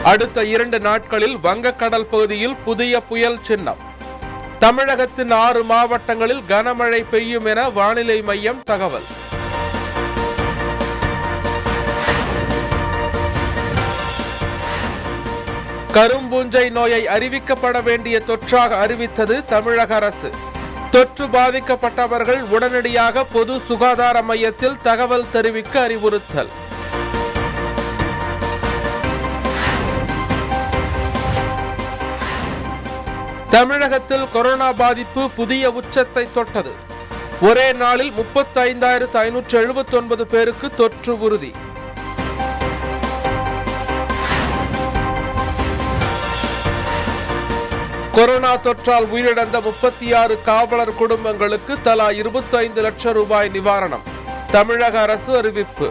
அடுத்த இரண்டு நாட்களில் வங்கக்கடல் பகுதியில் புதிய புயல் சின்னம் தமிழகத்தின் ஆறு மாவட்டங்களில் கனமழை பெய்யும் என வானிலை மையம் தகவல் கரும்பூஞ்சை நோயை அறிவிக்கப்பட வேண்டிய தொற்றாக அறிவித்தது தமிழக அரசு தொற்று பாதிக்கப்பட்டவர்கள் உடனடியாக பொது சுகாதார மையத்தில் தகவல் தெரிவிக்க அறிவுறுத்தல் தமிழகத்தில் கொரோனா பாதிப்பு புதிய உச்சத்தை தொட்டது ஒரே நாளில் முப்பத்தி ஐந்தாயிரத்து ஐநூற்று எழுபத்தி ஒன்பது பேருக்கு தொற்று உறுதி கொரோனா தொற்றால் உயிரிழந்த முப்பத்தி ஆறு காவலர் குடும்பங்களுக்கு தலா இருபத்தி ஐந்து லட்சம் ரூபாய் நிவாரணம் தமிழக அரசு அறிவிப்பு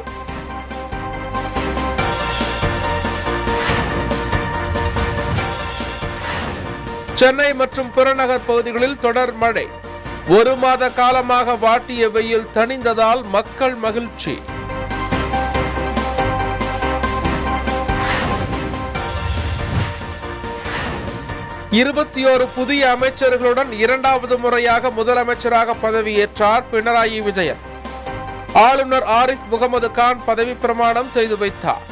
சென்னை மற்றும் புறநகர் பகுதிகளில் தொடர் மழை ஒரு மாத காலமாக வாட்டிய வெயில் தணிந்ததால் மக்கள் மகிழ்ச்சி இருபத்தி ஓரு புதிய அமைச்சர்களுடன் இரண்டாவது முறையாக முதலமைச்சராக பதவியேற்றார் பினராயி விஜயன் ஆளுநர் ஆரிஃப் முகமது கான் பதவி பிரமாணம் செய்து வைத்தார்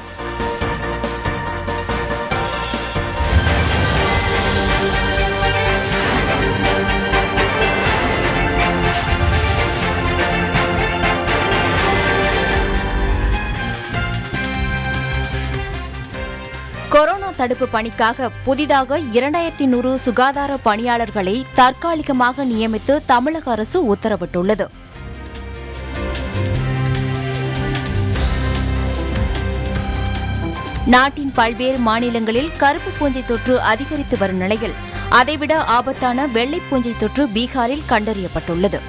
கொரோனா தடுப்பு பணிக்காக புதிதாக இரண்டாயிரத்தி நூறு சுகாதார பணியாளர்களை தற்காலிகமாக நியமித்து தமிழக அரசு உத்தரவிட்டுள்ளது நாட்டின் பல்வேறு மாநிலங்களில் கருப்பு பூஞ்சை தொற்று அதிகரித்து வரும் நிலையில் அதைவிட ஆபத்தான வெள்ளை பூஞ்சை தொற்று பீகாரில் கண்டறியப்பட்டுள்ளது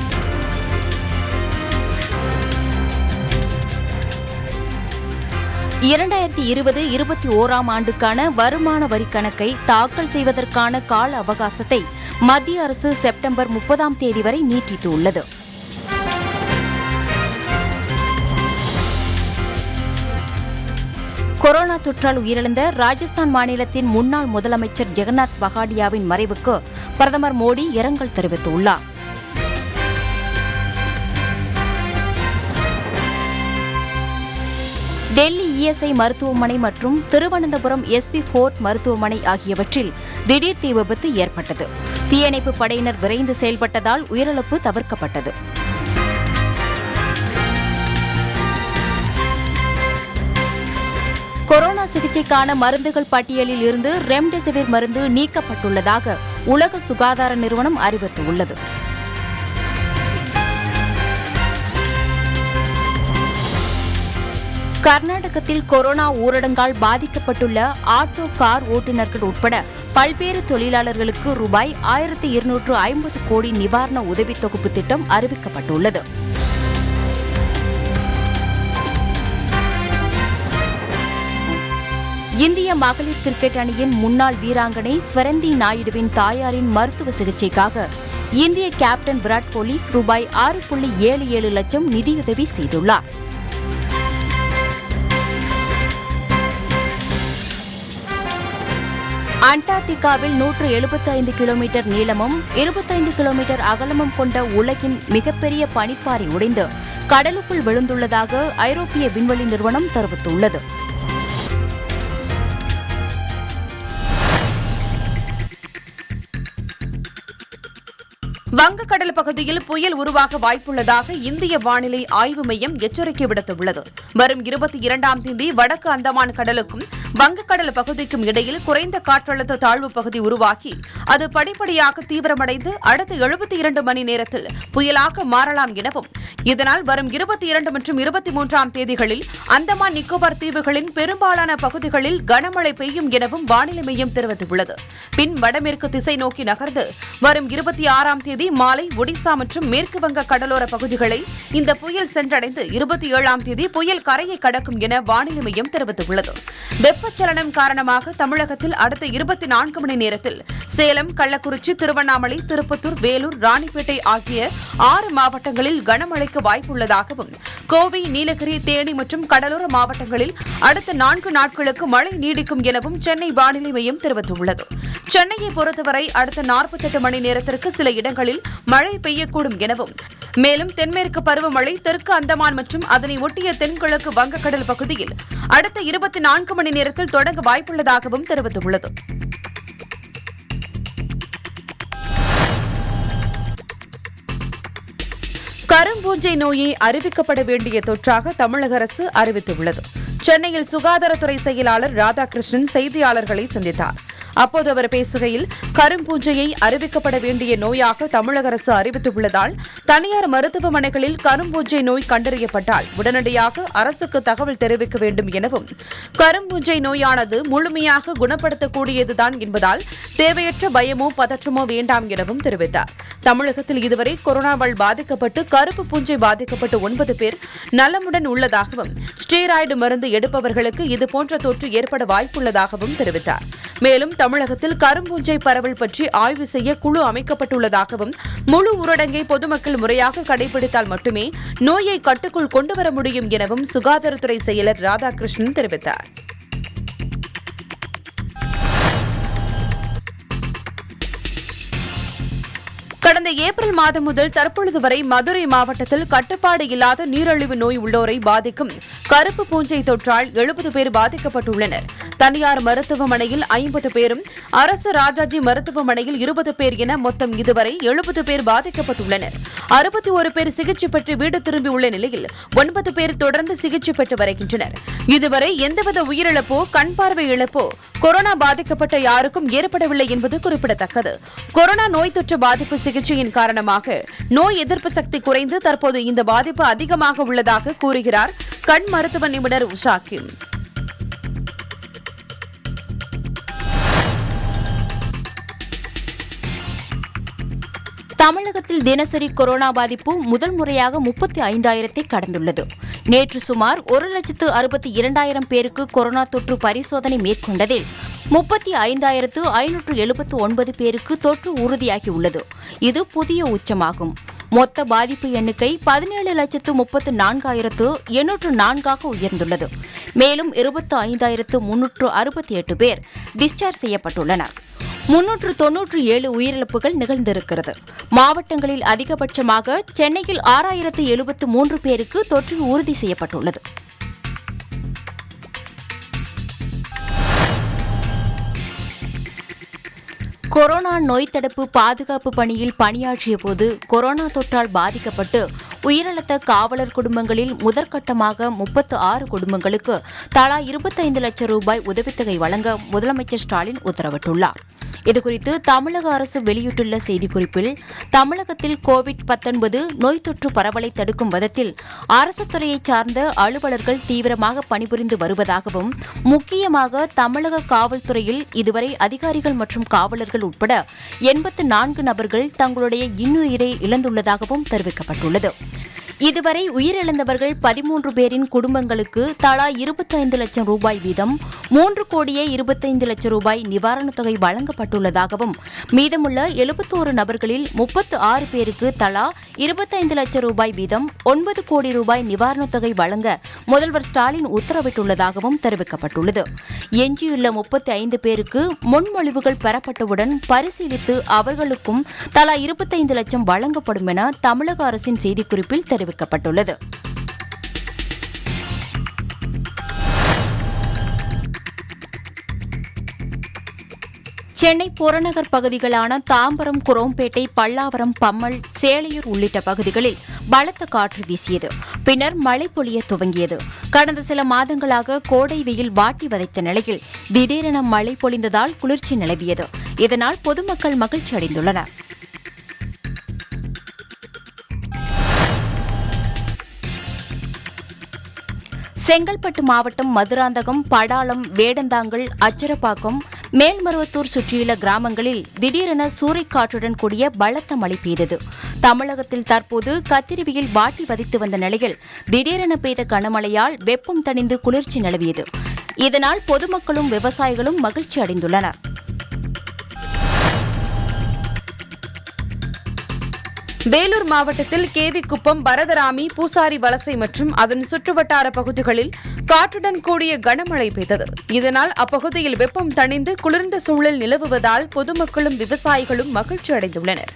இரண்டாயிரத்தி இருபது இருபத்தி ஓராம் ஆண்டுக்கான வருமான வரி கணக்கை தாக்கல் செய்வதற்கான கால அவகாசத்தை மத்திய அரசு செப்டம்பர் முப்பதாம் தேதி வரை நீட்டித்துள்ளது கொரோனா தொற்றால் உயிரிழந்த ராஜஸ்தான் மாநிலத்தின் முன்னாள் முதலமைச்சர் ஜெகநாத் பகாடியாவின் மறைவுக்கு பிரதமர் மோடி இரங்கல் தெரிவித்துள்ளார் டெல்லி இஎஸ்ஐ மருத்துவமனை மற்றும் திருவனந்தபுரம் எஸ்பி ஃபோர்ட் மருத்துவமனை ஆகியவற்றில் திடீர் தீ விபத்து ஏற்பட்டது தீயணைப்பு படையினர் விரைந்து செயல்பட்டதால் உயிரிழப்பு தவிர்க்கப்பட்டது கொரோனா சிகிச்சைக்கான மருந்துகள் பட்டியலில் இருந்து ரெம்டெசிவிர் மருந்து நீக்கப்பட்டுள்ளதாக உலக சுகாதார நிறுவனம் அறிவித்துள்ளது கர்நாடகத்தில் கொரோனா ஊரடங்கால் பாதிக்கப்பட்டுள்ள ஆட்டோ கார் ஓட்டுநர்கள் உட்பட பல்வேறு தொழிலாளர்களுக்கு ரூபாய் ஆயிரத்தி இருநூற்று ஐம்பது கோடி நிவாரண உதவித் தொகுப்பு திட்டம் அறிவிக்கப்பட்டுள்ளது இந்திய மகளிர் கிரிக்கெட் அணியின் முன்னாள் வீராங்கனை ஸ்வரந்தி நாயுடுவின் தாயாரின் மருத்துவ சிகிச்சைக்காக இந்திய கேப்டன் விராட் கோலி ரூபாய் ஆறு புள்ளி ஏழு ஏழு லட்சம் நிதியுதவி செய்துள்ளார் அண்டார்டிகாவில் நூற்று எழுபத்தி ஐந்து கிலோமீட்டர் நீளமும் இருபத்தைந்து கிலோமீட்டர் அகலமும் கொண்ட உலகின் மிகப்பெரிய பனிப்பாறை உடைந்து கடலுக்குள் விழுந்துள்ளதாக ஐரோப்பிய விண்வெளி நிறுவனம் தெரிவித்துள்ளது வங்கக்கடல் பகுதியில் புயல் உருவாக வாய்ப்புள்ளதாக இந்திய வானிலை ஆய்வு மையம் எச்சரிக்கை விடுத்துள்ளது வரும் இருபத்தி இரண்டாம் தேதி வடக்கு அந்தமான் கடலுக்கும் வங்கக்கடல் பகுதிக்கும் இடையில் குறைந்த காற்றழுத்த தாழ்வு பகுதி உருவாகி அது படிப்படியாக தீவிரமடைந்து அடுத்த எழுபத்தி இரண்டு மணி நேரத்தில் புயலாக மாறலாம் எனவும் இதனால் வரும் இருபத்தி இரண்டு மற்றும் இருபத்தி மூன்றாம் தேதிகளில் அந்தமான் நிக்கோபார் தீவுகளின் பெரும்பாலான பகுதிகளில் கனமழை பெய்யும் எனவும் வானிலை மையம் தெரிவித்துள்ளது பின் வடமேற்கு திசை நோக்கி நகர்ந்து வரும் இருபத்தி ஆறாம் தேதி மாலை ஒடிசா மற்றும் மேற்கு வங்க கடலோர பகுதிகளை இந்த புயல் சென்றடைந்து இருபத்தி ஏழாம் தேதி புயல் கரையை கடக்கும் என வானிலை மையம் தெரிவித்துள்ளது வெப்பச்சலனம் காரணமாக தமிழகத்தில் அடுத்த இருபத்தி நான்கு மணி நேரத்தில் சேலம் கள்ளக்குறிச்சி திருவண்ணாமலை திருப்பத்தூர் வேலூர் ராணிப்பேட்டை ஆகிய ஆறு மாவட்டங்களில் கனமழைக்கு வாய்ப்புள்ளதாகவும் கோவை நீலகிரி தேனி மற்றும் கடலோர மாவட்டங்களில் அடுத்த நான்கு நாட்களுக்கு மழை நீடிக்கும் எனவும் சென்னை வானிலை மையம் தெரிவித்துள்ளது சென்னையை பொறுத்தவரை அடுத்த நாற்பத்தெட்டு மணி நேரத்திற்கு சில இடங்களில் மழை பெய்யக்கூடும் எனவும் மேலும் தென்மேற்கு பருவமழை தெற்கு அந்தமான் மற்றும் அதனை ஒட்டிய தென்கிழக்கு வங்கக்கடல் பகுதியில் அடுத்த இருபத்தி நான்கு மணி நேரத்தில் தொடங்க வாய்ப்புள்ளதாகவும் தெரிவித்துள்ளது கரும்பூஞ்சை நோயை அறிவிக்கப்பட வேண்டிய தொற்றாக தமிழக அரசு அறிவித்துள்ளது சென்னையில் சுகாதாரத்துறை செயலாளர் ராதாகிருஷ்ணன் செய்தியாளர்களை சந்தித்தார் அப்போது அவர் பேசுகையில் கரும்பூஞ்சையை அறிவிக்கப்பட வேண்டிய நோயாக தமிழக அரசு அறிவித்துள்ளதால் தனியார் மருத்துவமனைகளில் கரும்பூஞ்சை நோய் கண்டறியப்பட்டால் உடனடியாக அரசுக்கு தகவல் தெரிவிக்க வேண்டும் எனவும் கரும்பூஞ்சை நோயானது முழுமையாக குணப்படுத்தக்கூடியதுதான் என்பதால் தேவையற்ற பயமோ பதற்றமோ வேண்டாம் எனவும் தெரிவித்தார் தமிழகத்தில் இதுவரை கொரோனாவால் பாதிக்கப்பட்டு கருப்பு பூஞ்சை பாதிக்கப்பட்டு ஒன்பது பேர் நலமுடன் உள்ளதாகவும் ஸ்டீராய்டு மருந்து எடுப்பவர்களுக்கு இதுபோன்ற தொற்று ஏற்பட வாய்ப்புள்ளதாகவும் தெரிவித்தார் மேலும் தமிழகத்தில் கரும்பூஞ்சை பரவல் பற்றி ஆய்வு செய்ய குழு அமைக்கப்பட்டுள்ளதாகவும் முழு ஊரடங்கை பொதுமக்கள் முறையாக கடைபிடித்தால் மட்டுமே நோயை கட்டுக்குள் கொண்டுவர முடியும் எனவும் சுகாதாரத்துறை செயலர் ராதாகிருஷ்ணன் தெரிவித்தார் கடந்த ஏப்ரல் மாதம் முதல் தற்பொழுது வரை மதுரை மாவட்டத்தில் கட்டுப்பாடு இல்லாத நீரிழிவு நோய் உள்ளோரை பாதிக்கும் கருப்பு பூஞ்சை தொற்றால் எழுபது பேர் பாதிக்கப்பட்டுள்ளனர் தனியார் மருத்துவமனையில் ஐம்பது பேரும் அரசு ராஜாஜி மருத்துவமனையில் இருபது பேர் என மொத்தம் இதுவரை எழுபது பேர் பாதிக்கப்பட்டுள்ளனர் அறுபத்தி ஒரு பேர் சிகிச்சை பெற்று வீடு திரும்பியுள்ள நிலையில் ஒன்பது பேர் தொடர்ந்து சிகிச்சை பெற்று வருகின்றனர் இதுவரை எந்தவித உயிரிழப்போ கண் பார்வை இழப்போ கொரோனா பாதிக்கப்பட்ட யாருக்கும் ஏற்படவில்லை என்பது குறிப்பிடத்தக்கது கொரோனா நோய் தொற்று பாதிப்பு சிகிச்சையின் காரணமாக நோய் எதிர்ப்பு சக்தி குறைந்து தற்போது இந்த பாதிப்பு அதிகமாக உள்ளதாக கூறுகிறார் கண் மருத்துவ நிபுணர் உஷா கிம் தமிழகத்தில் தினசரி கொரோனா பாதிப்பு முதல் முறையாக முப்பத்தி ஐந்தாயிரத்தை கடந்துள்ளது நேற்று சுமார் ஒரு லட்சத்து அறுபத்தி இரண்டாயிரம் பேருக்கு கொரோனா தொற்று பரிசோதனை மேற்கொண்டதில் முப்பத்தி ஐந்தாயிரத்து ஐநூற்று எழுபத்து ஒன்பது பேருக்கு தொற்று உறுதியாகியுள்ளது இது புதிய உச்சமாகும் மொத்த பாதிப்பு எண்ணிக்கை பதினேழு லட்சத்து முப்பத்து நான்காயிரத்து எண்ணூற்று நான்காக உயர்ந்துள்ளது மேலும் இருபத்து ஐந்தாயிரத்து முன்னூற்று அறுபத்தி எட்டு பேர் டிஸ்சார்ஜ் செய்யப்பட்டுள்ளனர் முன்னூற்று தொன்னூற்று ஏழு உயிரிழப்புகள் நிகழ்ந்திருக்கிறது மாவட்டங்களில் அதிகபட்சமாக சென்னையில் ஆறாயிரத்து எழுபத்து மூன்று பேருக்கு தொற்று உறுதி செய்யப்பட்டுள்ளது கொரோனா நோய் தடுப்பு பாதுகாப்பு பணியில் பணியாற்றிய போது கொரோனா தொற்றால் பாதிக்கப்பட்டு உயிரிழந்த காவலர் குடும்பங்களில் முதற்கட்டமாக முப்பத்து ஆறு குடும்பங்களுக்கு தலா இருபத்தைந்து லட்சம் ரூபாய் உதவித்தொகை வழங்க முதலமைச்சர் ஸ்டாலின் உத்தரவிட்டுள்ளார் இதுகுறித்து தமிழக அரசு வெளியிட்டுள்ள செய்திக்குறிப்பில் தமிழகத்தில் கோவிட் 19 நோய் தொற்று பரவலை தடுக்கும் விதத்தில் அரசு துறையைச் சார்ந்த அலுவலர்கள் தீவிரமாக பணிபுரிந்து வருவதாகவும் முக்கியமாக தமிழக காவல்துறையில் இதுவரை அதிகாரிகள் மற்றும் காவலர்கள் உட்பட எண்பத்து நான்கு நபர்கள் தங்களுடைய இன்னுயிரை இழந்துள்ளதாகவும் தெரிவிக்கப்பட்டுள்ளது இதுவரை உயிரிழந்தவர்கள் பதிமூன்று பேரின் குடும்பங்களுக்கு தலா இருபத்தைந்து லட்சம் ரூபாய் வீதம் மூன்று கோடியே இருபத்தைந்து லட்சம் ரூபாய் நிவாரணத் தொகை வழங்கப்பட்டுள்ளதாகவும் மீதமுள்ள எழுபத்தோரு நபர்களில் முப்பத்து ஆறு பேருக்கு தலா இருபத்தைந்து லட்சம் ரூபாய் வீதம் ஒன்பது கோடி ரூபாய் நிவாரணத் தொகை வழங்க முதல்வர் ஸ்டாலின் உத்தரவிட்டுள்ளதாகவும் தெரிவிக்கப்பட்டுள்ளது எஞ்சியுள்ள முப்பத்தி ஐந்து பேருக்கு முன்மொழிவுகள் பெறப்பட்டவுடன் பரிசீலித்து அவர்களுக்கும் தலா இருபத்தைந்து லட்சம் வழங்கப்படும் என தமிழக அரசின் செய்திக்குறிப்பில் தெரிவிக்கப்பட்டுள்ளது சென்னை புறநகர் பகுதிகளான தாம்பரம் குரோம்பேட்டை பல்லாவரம் பம்மல் சேலையூர் உள்ளிட்ட பகுதிகளில் பலத்த காற்று வீசியது பின்னர் மழை பொழிய துவங்கியது கடந்த சில மாதங்களாக கோடை வெயில் வாட்டி வதைத்த நிலையில் திடீரென மழை பொழிந்ததால் குளிர்ச்சி நிலவியது இதனால் பொதுமக்கள் மகிழ்ச்சி அடைந்துள்ளனர் செங்கல்பட்டு மாவட்டம் மதுராந்தகம் படாளம் வேடந்தாங்கல் அச்சரப்பாக்கம் மேல்மருவத்தூர் சுற்றியுள்ள கிராமங்களில் திடீரென சூறைக்காற்றுடன் கூடிய பலத்த மழை பெய்தது தமிழகத்தில் தற்போது கத்திரிவியில் வாட்டி வதித்து வந்த நிலையில் திடீரென பெய்த கனமழையால் வெப்பம் தணிந்து குளிர்ச்சி நிலவியது இதனால் பொதுமக்களும் விவசாயிகளும் மகிழ்ச்சி அடைந்துள்ளனர் வேலூர் மாவட்டத்தில் கேவி குப்பம் பரதராமி பூசாரி வலசை மற்றும் அதன் சுற்றுவட்டார பகுதிகளில் காற்றுடன் கூடிய கனமழை பெய்தது இதனால் அப்பகுதியில் வெப்பம் தணிந்து குளிர்ந்த சூழல் நிலவுவதால் பொதுமக்களும் விவசாயிகளும் மகிழ்ச்சி அடைந்துள்ளனர்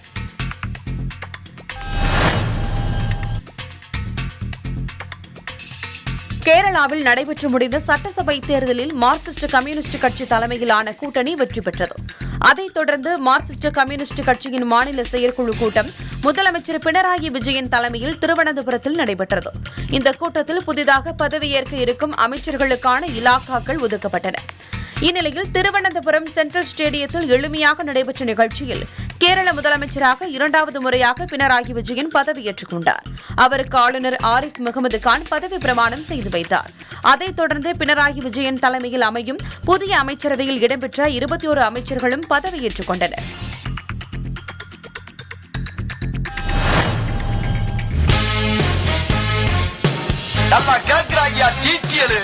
கேரளாவில் நடைபெற்று முடிந்த சட்டசபை தேர்தலில் மார்க்சிஸ்ட் கம்யூனிஸ்ட் கட்சி தலைமையிலான கூட்டணி வெற்றி பெற்றது அதைத் தொடர்ந்து மார்க்சிஸ்ட் கம்யூனிஸ்ட் கட்சியின் மாநில செயற்குழு கூட்டம் முதலமைச்சர் பினராயி விஜயன் தலைமையில் திருவனந்தபுரத்தில் நடைபெற்றது இந்த கூட்டத்தில் புதிதாக பதவியேற்க இருக்கும் அமைச்சர்களுக்கான இலாக்காக்கள் ஒதுக்கப்பட்டன இந்நிலையில் திருவனந்தபுரம் சென்ட்ரல் ஸ்டேடியத்தில் எளிமையாக நடைபெற்ற நிகழ்ச்சியில் கேரள முதலமைச்சராக இரண்டாவது முறையாக பினராயி விஜயன் பதவியேற்றுக் கொண்டார் அவருக்கு ஆளுநர் ஆரிஃப் முகமது கான் பதவி பிரமாணம் செய்து வைத்தார் அதைத் தொடர்ந்து பினராயி விஜயன் தலைமையில் அமையும் புதிய அமைச்சரவையில் இடம்பெற்ற இருபத்தி ஒரு அமைச்சர்களும் பதவியேற்றுக் கொண்டனர் நல்லா கேக்குறாங்கயா டீட்டியலு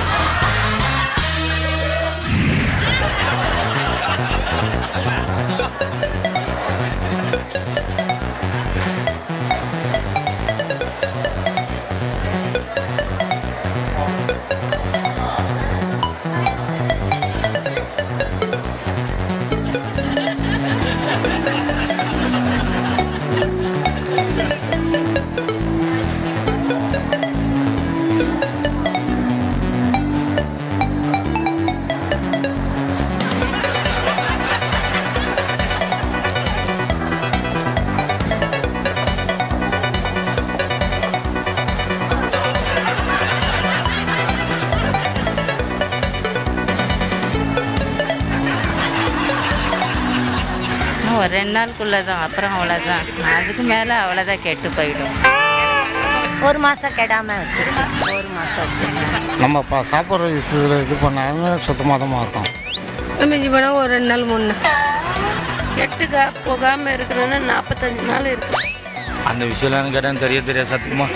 இன்னும் ஒரு ரெண்டு நாளுக்குள்ளே தான் அப்புறம் அவ்வளோதான் அதுக்கு மேலே அவ்வளோதான் கெட்டு போயிடும் ஒரு மாதம் கெடாமல் வச்சுருக்கேன் ஒரு மாதம் வச்சுருக்கேன் நம்ம இப்போ சாப்பிட்ற விஷயத்தில் இது பண்ணாலும் சுத்தமாக தான் இருக்கும் மிஞ்சி போனால் ஒரு ரெண்டு நாள் மூணு நாள் கெட்டுக்கா போகாமல் இருக்கணும்னா நாற்பத்தஞ்சு நாள் இருக்கு அந்த விஷயம்லாம் கேட்டால் தெரிய தெரியாது சத்தியமா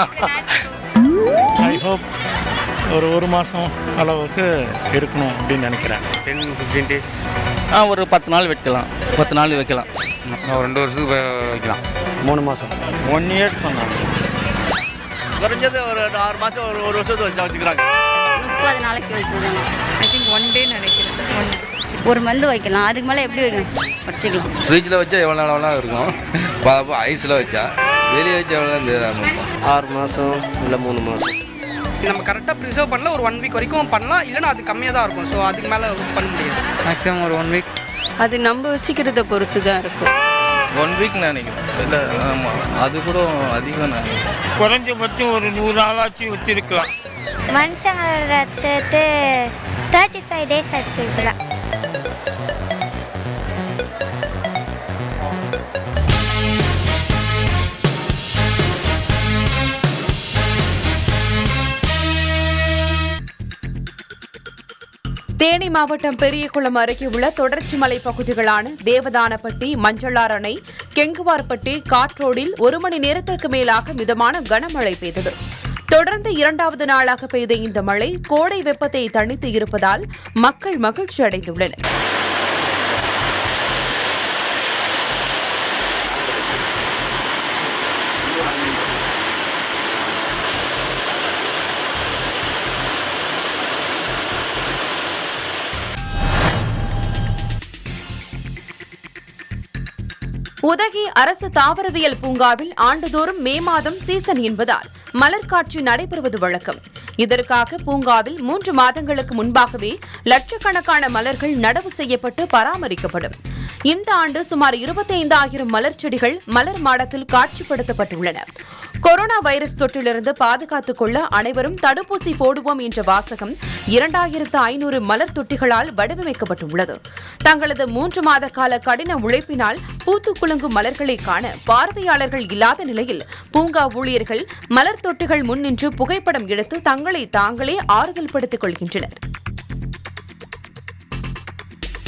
ஐ ஹோப் ஒரு ஒரு மாதம் அளவுக்கு இருக்கணும் அப்படின்னு நினைக்கிறேன் டென் ஃபிஃப்டீன் டேஸ் ஆ ஒரு பத்து நாள் வைக்கலாம் பத்து நாள் வைக்கலாம் ஒரு ரெண்டு வருஷத்துக்கு வை- வைக்கலாம் மூணு மாதம் ஒன் இயர் சொன்னாங்க குறைஞ்சது ஒரு ஆறு மாசம் ஒரு ஒரு வருஷத்துக்கு வச்சா வச்சுக்கிறாங்க முப்பது நாளைக்கு வச்சுருக்கேன் ஐ திங்க் ஒன் டே நினைக்கிறேன் ஒன் ஒரு மந்து வைக்கலாம் அதுக்கு மேலே எப்படி வைக்கணும் வச்சுக்கலாம் ஃப்ரிட்ஜில் வச்சா எவ்வளோ நாள் எவ்வளோ இருக்கும் ஐஸில் வச்சா வெளியே வச்சா எவ்வளோ தெரியாது ஆறு மாதம் இல்லை மூணு மாதம் நம்ம கரெக்டாக ப்ரிசர்வ் பண்ணல ஒரு ஒன் வீக் வரைக்கும் பண்ணலாம் இல்லைன்னா அது கம்மியாக தான் இருக்கும் ஸோ அதுக்கு மேலே பண்ண முடியாது மேக்ஸிமம் ஒரு ஒன் வீக் அது நம்ம வச்சுக்கிறத பொறுத்து தான் இருக்கும் ஒன் வீக் நினைக்கிறேன் இல்லை ஆமாம் அது கூட அதிகம் நான் குறைஞ்சபட்சம் ஒரு நூறு ஆளாச்சும் வச்சிருக்கலாம் மனுஷங்களோட ரத்தத்தை தேர்ட்டி ஃபைவ் டேஸ் வச்சுருக்கலாம் தேனி மாவட்டம் பெரியகுளம் அருகே உள்ள தொடர்ச்சி மலை பகுதிகளான தேவதானப்பட்டி மஞ்சளார் அணை கெங்குவார்பட்டி காற்றோடில் ஒரு மணி நேரத்திற்கு மேலாக மிதமான கனமழை பெய்தது தொடர்ந்து இரண்டாவது நாளாக பெய்த இந்த மழை கோடை வெப்பத்தை தணித்து இருப்பதால் மக்கள் மகிழ்ச்சி அடைந்துள்ளனர் உதகை அரசு தாவரவியல் பூங்காவில் ஆண்டுதோறும் மே மாதம் சீசன் என்பதால் மலர் காட்சி நடைபெறுவது வழக்கம் இதற்காக பூங்காவில் மூன்று மாதங்களுக்கு முன்பாகவே லட்சக்கணக்கான மலர்கள் நடவு செய்யப்பட்டு பராமரிக்கப்படும் இந்த ஆண்டு சுமார் இருபத்தைந்தாயிரம் மலர் செடிகள் மலர் மாடத்தில் காட்சிப்படுத்தப்பட்டுள்ளன கொரோனா வைரஸ் தொற்றிலிருந்து பாதுகாத்துக் கொள்ள அனைவரும் தடுப்பூசி போடுவோம் என்ற வாசகம் இரண்டாயிரத்து ஐநூறு மலர் தொட்டிகளால் வடிவமைக்கப்பட்டுள்ளது தங்களது மூன்று மாத கால கடின உழைப்பினால் பூத்து குலுங்கும் மலர்களை காண பார்வையாளர்கள் இல்லாத நிலையில் பூங்கா ஊழியர்கள் மலர் தொட்டிகள் முன் நின்று புகைப்படம் எடுத்து தங்களை தாங்களே ஆறுதல் படுத்திக் கொள்கின்றனர்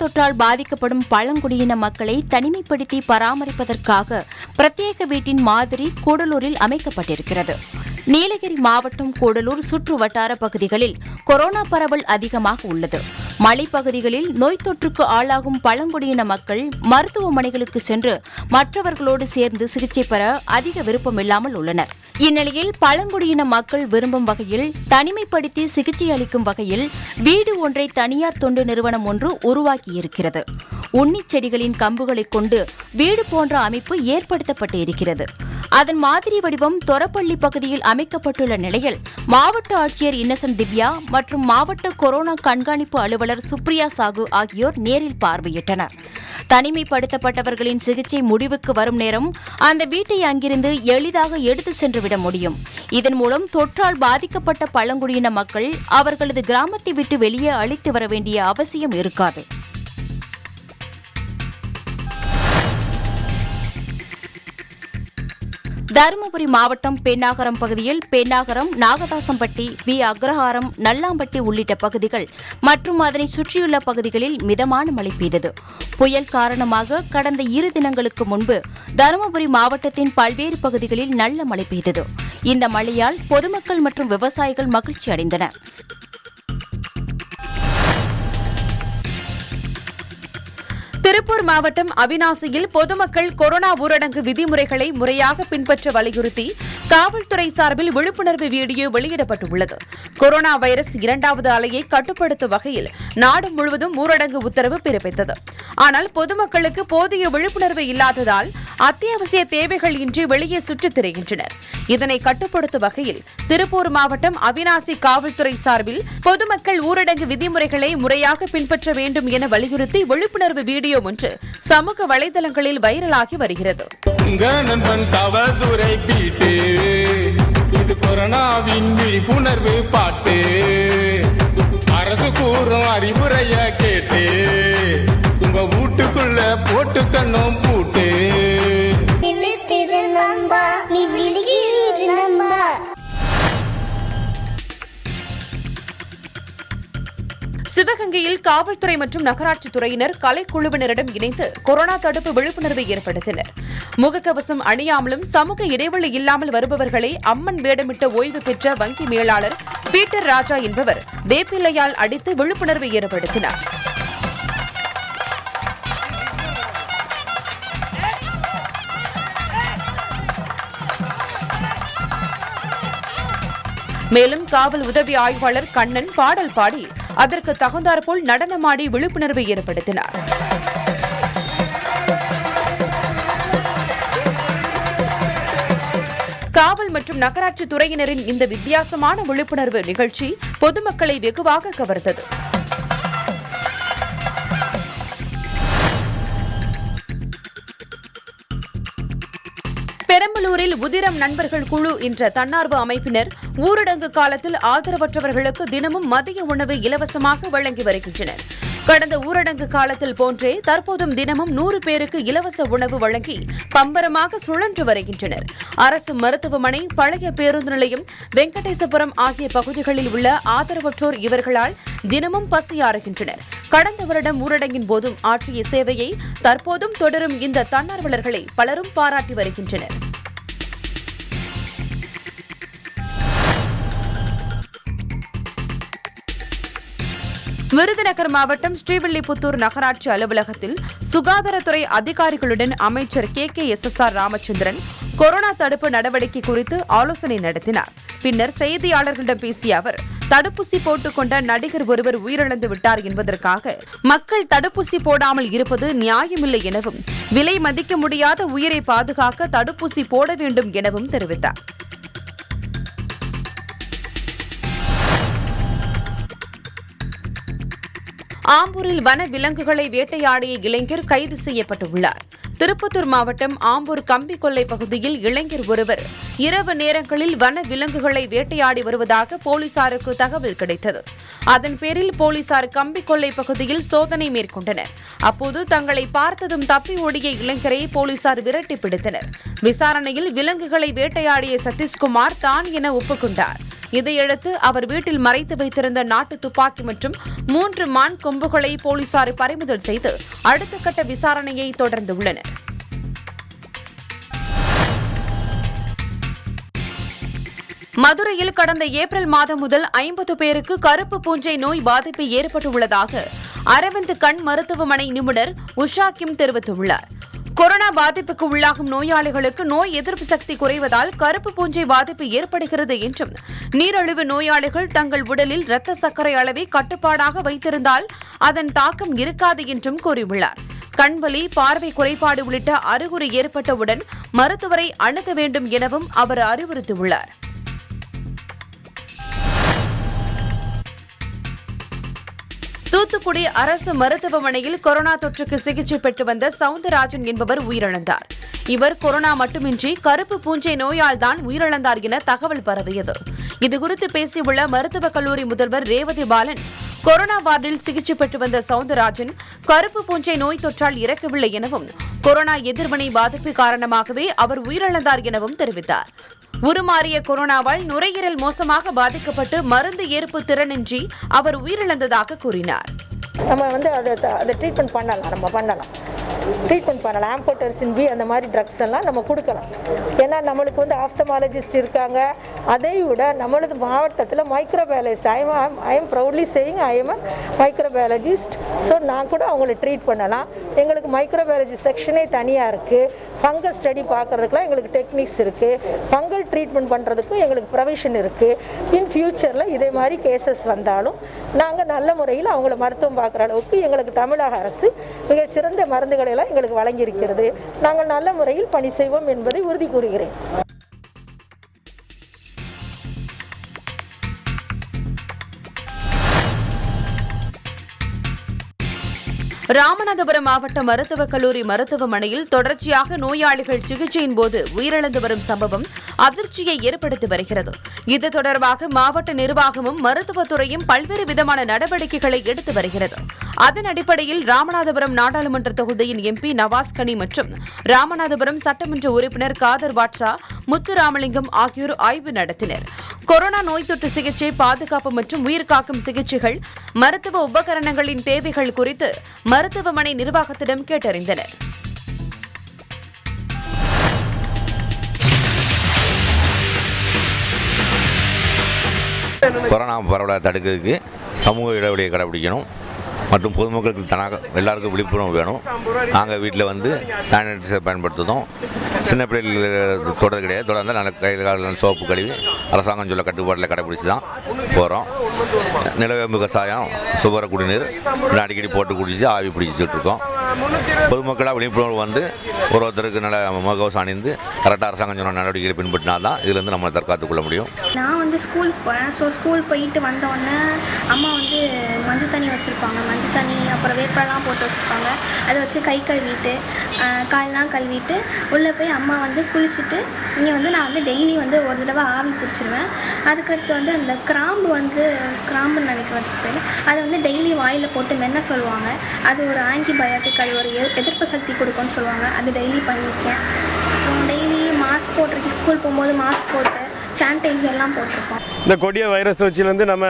தொற்றால் பாதிக்கப்படும் பழங்குடியின மக்களை தனிமைப்படுத்தி பராமரிப்பதற்காக பிரத்யேக வீட்டின் மாதிரி கூடலூரில் அமைக்கப்பட்டிருக்கிறது நீலகிரி மாவட்டம் கூடலூர் சுற்று வட்டார பகுதிகளில் கொரோனா பரவல் அதிகமாக உள்ளது மலைப்பகுதிகளில் நோய் தொற்றுக்கு ஆளாகும் பழங்குடியின மக்கள் மருத்துவமனைகளுக்கு சென்று மற்றவர்களோடு சேர்ந்து சிகிச்சை பெற அதிக விருப்பமில்லாமல் உள்ளனர் இந்நிலையில் பழங்குடியின மக்கள் விரும்பும் வகையில் தனிமைப்படுத்தி சிகிச்சை அளிக்கும் வகையில் வீடு ஒன்றை தனியார் தொண்டு நிறுவனம் ஒன்று உருவாக்கியிருக்கிறது உன்னிச் செடிகளின் கம்புகளைக் கொண்டு வீடு போன்ற அமைப்பு ஏற்படுத்தப்பட்டு இருக்கிறது அதன் மாதிரி வடிவம் தொரப்பள்ளி பகுதியில் அமைக்கப்பட்டுள்ள நிலையில் மாவட்ட ஆட்சியர் இன்னசென்ட் திவ்யா மற்றும் மாவட்ட கொரோனா கண்காணிப்பு அலுவலர் சுப்ரியா சாகு ஆகியோர் நேரில் பார்வையிட்டனர் தனிமைப்படுத்தப்பட்டவர்களின் சிகிச்சை முடிவுக்கு வரும் நேரம் அந்த வீட்டை அங்கிருந்து எளிதாக எடுத்து சென்றுவிட முடியும் இதன் மூலம் தொற்றால் பாதிக்கப்பட்ட பழங்குடியின மக்கள் அவர்களது கிராமத்தை விட்டு வெளியே அழைத்து வர வேண்டிய அவசியம் இருக்காது தருமபுரி மாவட்டம் பெண்ணாகரம் பகுதியில் பெண்ணாகரம் நாகதாசம்பட்டி வி அக்ரஹாரம் நல்லாம்பட்டி உள்ளிட்ட பகுதிகள் மற்றும் அதனை சுற்றியுள்ள பகுதிகளில் மிதமான மழை பெய்தது புயல் காரணமாக கடந்த இரு தினங்களுக்கு முன்பு தருமபுரி மாவட்டத்தின் பல்வேறு பகுதிகளில் நல்ல மழை பெய்தது இந்த மழையால் பொதுமக்கள் மற்றும் விவசாயிகள் மகிழ்ச்சி அடைந்தனர் திருப்பூர் மாவட்டம் அவினாசியில் பொதுமக்கள் கொரோனா ஊரடங்கு விதிமுறைகளை முறையாக பின்பற்ற வலியுறுத்தி காவல்துறை சார்பில் விழிப்புணர்வு வீடியோ வெளியிடப்பட்டுள்ளது கொரோனா வைரஸ் இரண்டாவது அலையை கட்டுப்படுத்தும் வகையில் நாடு முழுவதும் ஊரடங்கு உத்தரவு பிறப்பித்தது ஆனால் பொதுமக்களுக்கு போதிய விழிப்புணர்வு இல்லாததால் அத்தியாவசிய தேவைகள் இன்றி வெளியே சுற்றித் திரிகின்றனர் இதனை கட்டுப்படுத்தும் வகையில் திருப்பூர் மாவட்டம் அவினாசி காவல்துறை சார்பில் பொதுமக்கள் ஊரடங்கு விதிமுறைகளை முறையாக பின்பற்ற வேண்டும் என வலியுறுத்தி விழிப்புணர்வு வீடியோ ஒன்று சமூக வலைதளங்களில் வைரலாகி வருகிறது உங்க நண்பன் தவதுரை பீட்டு இது கொரோனாவின் விழிப்புணர்வு பாட்டு அரசு கூறும் அறிவுரைய கேட்டு உங்க வீட்டுக்குள்ள போட்டு கண்ணும் பூட்டு நீ விழுகி நம்ப சிவகங்கையில் காவல்துறை மற்றும் நகராட்சி துறையினர் கலைக்குழுவினரிடம் இணைந்து கொரோனா தடுப்பு விழிப்புணர்வை ஏற்படுத்தினர் முகக்கவசம் அணியாமலும் சமூக இடைவெளி இல்லாமல் வருபவர்களை அம்மன் வேடமிட்ட ஓய்வு பெற்ற வங்கி மேலாளர் பீட்டர் ராஜா என்பவர் வேப்பிலையால் அடித்து விழிப்புணர்வை ஏற்படுத்தினார் மேலும் காவல் உதவி ஆய்வாளர் கண்ணன் பாடல் பாடி அதற்கு தகுந்தாற்போல் நடனமாடி விழிப்புணர்வை ஏற்படுத்தினார் காவல் மற்றும் நகராட்சி துறையினரின் இந்த வித்தியாசமான விழிப்புணர்வு நிகழ்ச்சி பொதுமக்களை வெகுவாக கவர்ந்தது பெரம்பலூரில் உதிரம் நண்பர்கள் குழு என்ற தன்னார்வ அமைப்பினர் ஊரடங்கு காலத்தில் ஆதரவற்றவர்களுக்கு தினமும் மதிய உணவு இலவசமாக வழங்கி வருகின்றனர் கடந்த ஊரடங்கு காலத்தில் போன்றே தற்போதும் தினமும் நூறு பேருக்கு இலவச உணவு வழங்கி பம்பரமாக சுழன்று வருகின்றனர் அரசு மருத்துவமனை பழைய பேருந்து நிலையம் வெங்கடேசபுரம் ஆகிய பகுதிகளில் உள்ள ஆதரவற்றோர் இவர்களால் தினமும் பசியாறுகின்றனர் கடந்த வருடம் ஊரடங்கின் போதும் ஆற்றிய சேவையை தற்போதும் தொடரும் இந்த தன்னார்வலர்களை பலரும் பாராட்டி வருகின்றனர் விருதுநகர் மாவட்டம் ஸ்ரீவில்லிபுத்தூர் நகராட்சி அலுவலகத்தில் சுகாதாரத்துறை அதிகாரிகளுடன் அமைச்சர் K K S S R Ramachandran corona தடுப்பு நடவடிக்கை குறித்து ஆலோசனை நடத்தினார் பின்னர் செய்தியாளர்களிடம் பேசிய அவர் தடுப்பூசி போட்டுக்கொண்ட நடிகர் ஒருவர் உயிரிழந்து விட்டார் என்பதற்காக மக்கள் தடுப்பூசி போடாமல் இருப்பது நியாயமில்லை எனவும் விலை மதிக்க முடியாத உயிரை பாதுகாக்க தடுப்பூசி போட வேண்டும் எனவும் தெரிவித்தார் ஆம்பூரில் வன விலங்குகளை வேட்டையாடிய இளைஞர் கைது செய்யப்பட்டுள்ளார் திருப்பத்தூர் மாவட்டம் ஆம்பூர் கம்பிக்கொல்லை பகுதியில் இளைஞர் ஒருவர் இரவு நேரங்களில் வன விலங்குகளை வேட்டையாடி வருவதாக போலீசாருக்கு தகவல் கிடைத்தது அதன் பேரில் போலீசார் கம்பிக்கொல்லை பகுதியில் சோதனை மேற்கொண்டனர் அப்போது தங்களை பார்த்ததும் தப்பி ஓடிய இளைஞரை போலீசார் விரட்டி பிடித்தனர் விசாரணையில் விலங்குகளை வேட்டையாடிய சதீஷ்குமார் தான் என ஒப்புக்கொண்டார் இதையடுத்து அவர் வீட்டில் மறைத்து வைத்திருந்த நாட்டு துப்பாக்கி மற்றும் மூன்று மான் கொம்புகளை போலீசார் பறிமுதல் செய்து அடுத்த கட்ட விசாரணையை தொடர்ந்துள்ளனர் மதுரையில் கடந்த ஏப்ரல் மாதம் முதல் ஐம்பது பேருக்கு கருப்பு பூஞ்சை நோய் பாதிப்பு ஏற்பட்டுள்ளதாக அரவிந்த் கண் மருத்துவமனை நிபுணர் உஷா கிம் தெரிவித்துள்ளார் கொரோனா பாதிப்புக்கு உள்ளாகும் நோயாளிகளுக்கு நோய் எதிர்ப்பு சக்தி குறைவதால் கருப்பு பூஞ்சை பாதிப்பு ஏற்படுகிறது என்றும் நீரிழிவு நோயாளிகள் தங்கள் உடலில் இரத்த சர்க்கரை அளவை கட்டுப்பாடாக வைத்திருந்தால் அதன் தாக்கம் இருக்காது என்றும் கூறியுள்ளார் கண்வலி பார்வை குறைபாடு உள்ளிட்ட அறிகுறி ஏற்பட்டவுடன் மருத்துவரை அணுக வேண்டும் எனவும் அவர் அறிவுறுத்தியுள்ளார் தூத்துக்குடி அரசு மருத்துவமனையில் கொரோனா தொற்றுக்கு சிகிச்சை பெற்று வந்த சவுந்தரராஜன் என்பவர் உயிரிழந்தார் இவர் கொரோனா மட்டுமின்றி கருப்பு பூஞ்சை நோயால் தான் உயிரிழந்தார் என தகவல் பரவியது இதுகுறித்து பேசியுள்ள மருத்துவக் கல்லூரி முதல்வர் ரேவதி பாலன் கொரோனா வார்டில் சிகிச்சை பெற்று வந்த சவுந்தரராஜன் கருப்பு பூஞ்சை நோய் தொற்றால் இறக்கவில்லை எனவும் கொரோனா எதிர்வினை பாதிப்பு காரணமாகவே அவர் உயிரிழந்தார் எனவும் தெரிவித்தார் உருமாறிய கொரோனாவால் நுரையீரல் மோசமாக பாதிக்கப்பட்டு மருந்து ஏற்பு திறனின்றி அவர் உயிரிழந்ததாக கூறினார் நம்ம வந்து அதை அதை ட்ரீட்மெண்ட் பண்ணலாம் நம்ம பண்ணலாம் ட்ரீட்மெண்ட் பண்ணலாம் ஆம்போட்டர்சின் பி அந்த மாதிரி ட்ரக்ஸ் எல்லாம் நம்ம கொடுக்கலாம் ஏன்னா நம்மளுக்கு வந்து ஆப்தமாலஜிஸ்ட் இருக்காங்க அதை விட நம்மளது மாவட்டத்தில் microbiologist I am I am proudly saying I am microbiologist so நான் கூட அவங்கள ட்ரீட் பண்ணலாம் எங்களுக்கு மைக்ரோபயாலஜி செக்ஷனே தனியாக இருக்குது ஃபங்கல் ஸ்டடி பார்க்குறதுக்குலாம் எங்களுக்கு டெக்னிக்ஸ் இருக்குது ஃபங்கல் ட்ரீட்மெண்ட் பண்ணுறதுக்கும் எங்களுக்கு ப்ரொவிஷன் இருக்குது இன் ஃப்யூச்சரில் இதே மாதிரி கேசஸ் வந்தாலும் நாங்கள் நல்ல முறையில் அவங்கள மருத்துவம் பார்க்குற அளவுக்கு எங்களுக்கு தமிழக அரசு மிகச்சிறந்த மருந்துகளை எல்லாம் எங்களுக்கு வழங்கியிருக்கிறது நாங்கள் நல்ல முறையில் பணி செய்வோம் என்பதை உறுதி கூறுகிறேன் ராமநாதபுரம் மாவட்ட மருத்துவக் கல்லூரி மருத்துவமனையில் தொடர்ச்சியாக நோயாளிகள் சிகிச்சையின் போது உயிரிழந்து வரும் சம்பவம் அதிர்ச்சியை ஏற்படுத்தி வருகிறது இது தொடர்பாக மாவட்ட நிர்வாகமும் மருத்துவத்துறையும் பல்வேறு விதமான நடவடிக்கைகளை எடுத்து வருகிறது அதன் அடிப்படையில் ராமநாதபுரம் நாடாளுமன்ற தொகுதியின் எம்பி நவாஸ் கனி மற்றும் ராமநாதபுரம் சட்டமன்ற உறுப்பினர் காதர் வாட்சா முத்துராமலிங்கம் ஆகியோர் ஆய்வு நடத்தினர் கொரோனா நோய் தொற்று சிகிச்சை பாதுகாப்பு மற்றும் உயிர்காக்கும் சிகிச்சைகள் மருத்துவ உபகரணங்களின் தேவைகள் குறித்து மருத்துவமனை நிர்வாகத்திடம் கேட்டறிந்தனர் கொரோனா பரவலை தடுக்கிறதுக்கு சமூக இடைவெளியை கடைபிடிக்கணும் மற்றும் பொதுமக்களுக்கு தனாக எல்லாருக்கும் விழிப்புணர்வு வேணும் நாங்கள் வீட்டில் வந்து சானிடைசர் பயன்படுத்துதோம் சின்ன பிள்ளைகள் தொடர் கிடையாது தொடர்ந்து நல்ல கையில் காலில் சோப்பு கழுவி அரசாங்கம் சொல்ல கட்டுப்பாட்டில் கடைபிடிச்சி தான் போகிறோம் நிலவேம்பு கசாயம் சுவர குடிநீர் இப்படி அடிக்கடி போட்டு குடிச்சு ஆவி பிடிச்சிட்டு இருக்கோம் பொதுமக்களாக விழிப்புணர்வு வந்து ஒரு ஒருத்தருக்கு நல்ல முகக்கவசம் அணிந்து கரெக்டாக அரசாங்கம் சொன்ன நடவடிக்கைகளை பின்பற்றினா தான் இதுலேருந்து நம்மளை தற்காத்துக் கொள்ள முடியும் நான் வந்து ஸ்கூலுக்கு போகிறேன் ஸோ ஸ்கூல் போயிட்டு வந்தோடனே அம்மா வந்து மஞ்சள் தண்ணி வச்சுருப்பாங்க மஞ்சள் தண்ணி அப்புறம் வேப்பெல்லாம் போட்டு வச்சுருப்பாங்க அதை வச்சு கை கழுவிட்டு ஆஹ், கால்லாம் கழுவிட்டு உள்ளே போய் அம்மா வந்து குளிச்சுட்டு இங்கே வந்து நான் வந்து டெய்லி வந்து ஒரு தடவை ஆவி பிடிச்சிருவேன் அதுக்கடுத்து வந்து அந்த கிராம்பு வந்து கிராம்புன்னு நினைக்கிறேன் பேர் அதை வந்து டெய்லி வாயில் போட்டு மென்ன சொல்லுவாங்க அது ஒரு ஆன்டிபயோட்டிக் அது ஒரு எ- எதிர்ப்பு சக்தி கொடுக்கும்னு சொல்லுவாங்க அது டெய்லி பண்ணியிருக்கேன் அப்புறம் டெய்லி மாஸ்க் போட்டிருக்கேன் ஸ்கூல் போகும்போது மாஸ்க் போட்டு சானிடைசர்லாம் போட்டிருக்கோம் இந்த கொடிய வைரஸ் தொற்றிலேருந்து நம்ம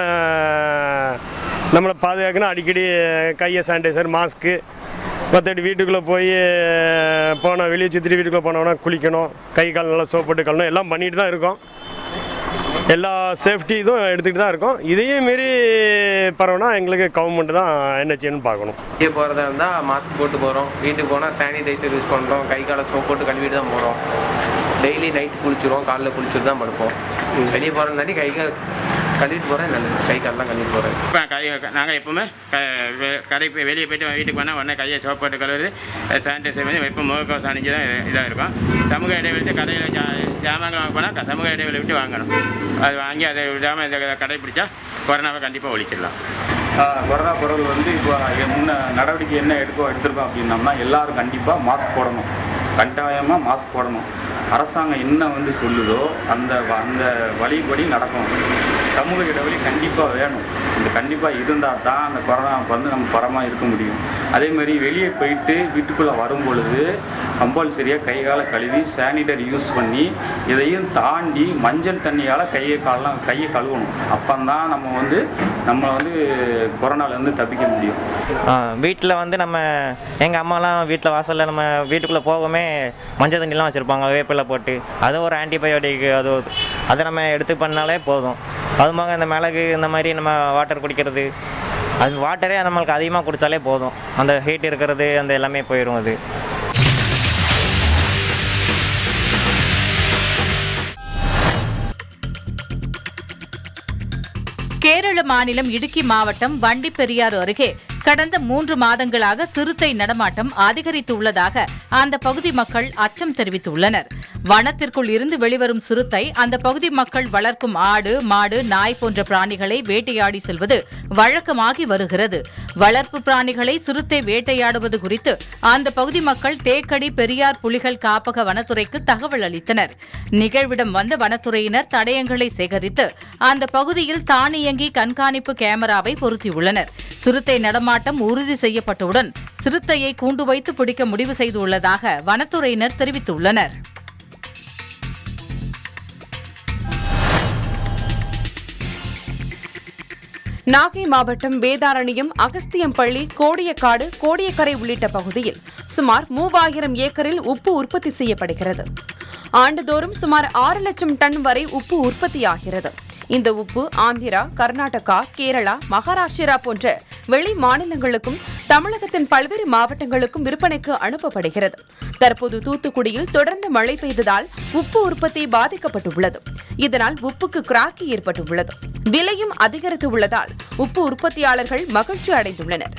நம்மளை பாதுகாக்கணும் அடிக்கடி கையை சானிடைசர் மாஸ்க்கு மற்றபடி வீட்டுக்குள்ளே போய் போனோம் வெளியே சுற்றிட்டு வீட்டுக்குள்ளே போனோம்னா குளிக்கணும் கை கால் நல்லா சோப் போட்டு கழணும் எல்லாம் பண்ணிட்டு தான் இருக்கோம் எல்லா சேஃப்டி இதுவும் எடுத்துக்கிட்டு தான் இருக்கோம் இதையும் மீறி பரவுனா எங்களுக்கு கவர்மெண்ட் தான் என்ன செய்யணும்னு பார்க்கணும் வெளியே போகிறதா இருந்தால் மாஸ்க் போட்டு போகிறோம் வீட்டுக்கு போனால் சானிடைசர் யூஸ் பண்ணுறோம் கை காலை சோப் போட்டு கழுவிட்டு தான் போகிறோம் டெய்லி நைட் குளிச்சிருவோம் காலைல குளிச்சுட்டு தான் படுப்போம் வெளியே போகிறதுனாடி கை கால் கழுவிட்டு போகிறேன் நல்லது கை காலெலாம் கழுவிட்டு போகிறேன் இப்போ கை நாங்கள் எப்பவுமே க வெ- கடை போய் வெளியே போயிட்டு வீட்டுக்கு போனால் உடனே கையை சோப் போட்டு கழுவுறது சானிடைசர் பண்ணி எப்போ முகக்கவசம் அணிஞ்சு தான் இதாக இருக்கும் சமூக இடைவெளி கடையில் ஜா ஜாமான் வாங்க போனால் சமூக இடைவெளி விட்டு வாங்கணும் அது வாங்கி அதை விடாமல் இதை கடைப்பிடிச்சா கொரோனாவை கண்டிப்பாக ஒழிச்சிடலாம் கொரோனா பரவல் வந்து இப்போ என்ன நடவடிக்கை என்ன எடுக்கோ எடுத்திருக்கோம் அப்படின்னம்னா எல்லாரும் கண்டிப்பாக மாஸ்க் போடணும் கட்டாயமாக மாஸ்க் போடணும் அரசாங்கம் என்ன வந்து சொல்லுதோ அந்த வ- அந்த வழிபடி நடக்கணும் சமூக இடைவெளி கண்டிப்பாக வேணும் இந்த கண்டிப்பாக இருந்தால் தான் அந்த கொரோனா வந்து நம்ம பரமாக இருக்க முடியும் அதே மாதிரி வெளியே போயிட்டு வீட்டுக்குள்ளே வரும் பொழுது கம்பல்சரியாக கை காலை கழுவி சானிடரி யூஸ் பண்ணி இதையும் தாண்டி மஞ்சள் தண்ணியால் கையை காலெலாம் கையை கழுவணும் அப்போந்தான் நம்ம வந்து நம்ம வந்து கொரோனாலேருந்து தப்பிக்க முடியும் வீட்டில் வந்து நம்ம எங்கள் அம்மாலாம் வீட்டில் வாசலில் நம்ம வீட்டுக்குள்ளே போகவே மஞ்சள் தண்ணிலாம் வச்சுருப்பாங்க வேப்பிலை போட்டு அது ஒரு ஆன்டிபயோட்டிக் அது ஒரு- அதை நம்ம எடுத்து பண்ணாலே போதும் அதுமாக இந்த மிளகு இந்த மாதிரி நம்ம வாட்டர் குடிக்கிறது அது வாட்டரே நம்மளுக்கு அதிகமாக குடித்தாலே போதும் அந்த ஹீட் இருக்கிறது அந்த எல்லாமே போயிடும் அது கேரள மாநிலம் இடுக்கி மாவட்டம் வண்டிப்பெரியாறு அருகே கடந்த மூன்று மாதங்களாக சிறுத்தை நடமாட்டம் அதிகரித்துள்ளதாக அந்த பகுதி மக்கள் அச்சம் தெரிவித்துள்ளனர் வனத்திற்குள் இருந்து வெளிவரும் சிறுத்தை அந்த பகுதி மக்கள் வளர்க்கும் ஆடு மாடு நாய் போன்ற பிராணிகளை வேட்டையாடி செல்வது வழக்கமாகி வருகிறது வளர்ப்பு பிராணிகளை சிறுத்தை வேட்டையாடுவது குறித்து அந்த பகுதி மக்கள் தேக்கடி பெரியார் புலிகள் காப்பக வனத்துறைக்கு தகவல் அளித்தனர் நிகழ்விடம் வந்த வனத்துறையினர் தடயங்களை சேகரித்து அந்த பகுதியில் தானியங்கி கண்காணிப்பு கேமராவை பொருத்தியுள்ளனர் சிறுத்தை நடமாட்டம் உறுதி செய்யப்பட்டவுடன் சிறுத்தையை கூண்டு வைத்து பிடிக்க முடிவு செய்துள்ளதாக வனத்துறையினர் தெரிவித்துள்ளனர் நாகை மாவட்டம் வேதாரண்யம் அகஸ்தியம்பள்ளி கோடியக்காடு கோடியக்கரை உள்ளிட்ட பகுதியில் சுமார் மூவாயிரம் ஏக்கரில் உப்பு உற்பத்தி செய்யப்படுகிறது ஆண்டுதோறும் சுமார் ஆறு லட்சம் டன் வரை உப்பு உற்பத்தியாகிறது இந்த உப்பு ஆந்திரா கர்நாடகா கேரளா மகாராஷ்டிரா போன்ற வெளி மாநிலங்களுக்கும் தமிழகத்தின் பல்வேறு மாவட்டங்களுக்கும் விற்பனைக்கு அனுப்பப்படுகிறது தற்போது தூத்துக்குடியில் தொடர்ந்து மழை பெய்ததால் உப்பு உற்பத்தி பாதிக்கப்பட்டுள்ளது இதனால் உப்புக்கு கிராக்கி ஏற்பட்டுள்ளது விலையும் அதிகரித்து உள்ளதால் உப்பு உற்பத்தியாளர்கள் மகிழ்ச்சி அடைந்துள்ளனர்